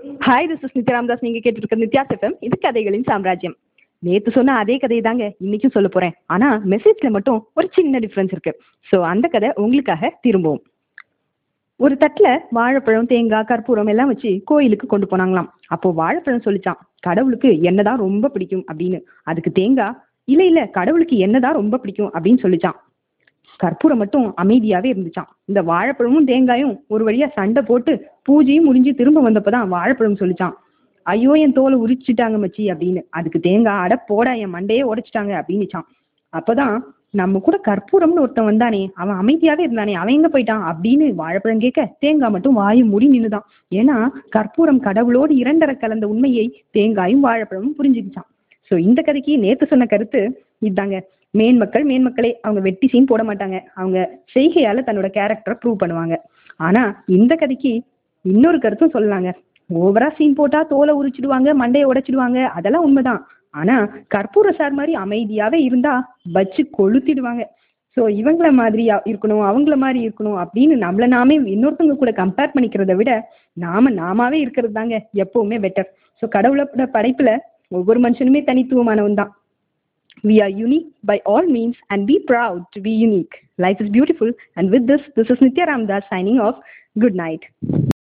Hi this is Nithya Ramadas நீங்க கேட்டு இருக்க நித்யா எஃப்எம் இது கதைகளின் சாம்ராஜ்யம் நேத்து சொன்ன அதே கதையை தாங்க இன்னைக்கும் சொல்ல போறேன் ஆனா மெசேஜ்ல மட்டும் ஒரு சின்ன டிஃபரன்ஸ் இருக்கு ஸோ அந்த கதை உங்களுக்காக திரும்பவும் ஒரு தட்டுல வாழைப்பழம் தேங்காய் கற்பூரம் எல்லாம் வச்சு கோயிலுக்கு கொண்டு போனாங்களாம் அப்போ வாழைப்பழம் சொல்லிச்சான் கடவுளுக்கு என்னதான் ரொம்ப பிடிக்கும் அப்படின்னு அதுக்கு தேங்காய் இல்ல இல்ல கடவுளுக்கு என்னதான் ரொம்ப பிடிக்கும் அப்படின்னு சொல்லிச்சான் கற்பூரம் மட்டும் அமைதியாவே இருந்துச்சான் இந்த வாழைப்பழமும் தேங்காயும் ஒரு வழியா சண்டை போட்டு பூஜையும் முடிஞ்சு திரும்ப வந்தப்பதான் வாழைப்பழம் சொல்லிச்சான் ஐயோ என் தோலை உரிச்சிட்டாங்க மச்சி அப்படின்னு அதுக்கு தேங்காய் அட போடா என் மண்டையே உடைச்சிட்டாங்க அப்படின்னுச்சான் அப்பதான் நம்ம கூட கற்பூரம்னு ஒருத்தன் வந்தானே அவன் அமைதியாவே இருந்தானே அவன் எங்க போயிட்டான் அப்படின்னு வாழைப்பழம் கேட்க தேங்காய் மட்டும் வாயை மூடி நின்னுதான் ஏன்னா கற்பூரம் கடவுளோடு இரண்டரை கலந்த உண்மையை தேங்காயும் வாழைப்பழமும் புரிஞ்சுக்கிச்சான் ஸோ இந்த கதைக்கு நேத்து சொன்ன கருத்து இதாங்க மேன்மக்கள் மேன்மக்களே அவங்க வெட்டி சீன் போட மாட்டாங்க அவங்க செய்கையால தன்னோட கேரக்டரை ப்ரூவ் பண்ணுவாங்க ஆனா இந்த கதைக்கு இன்னொரு கருத்தும் சொல்லலாங்க ஓவரா சீன் போட்டா தோலை உரிச்சிடுவாங்க மண்டையை உடைச்சிடுவாங்க அதெல்லாம் உண்மைதான் ஆனா கற்பூர சார் மாதிரி அமைதியாவே இருந்தா வச்சு கொளுத்திடுவாங்க ஸோ இவங்கள மாதிரியா இருக்கணும் அவங்கள மாதிரி இருக்கணும் அப்படின்னு நம்மள நாமே இன்னொருத்தவங்க கூட கம்பேர் பண்ணிக்கிறத விட நாம நாமாவே இருக்கிறது தாங்க எப்பவுமே பெட்டர் ஸோ கடவுளோட படைப்புல ஒவ்வொரு மனுஷனுமே தனித்துவமானவன் தான் We are unique by all means and be proud to be unique. Life is beautiful and with this, this is Nitya Ramdas signing off. Good night.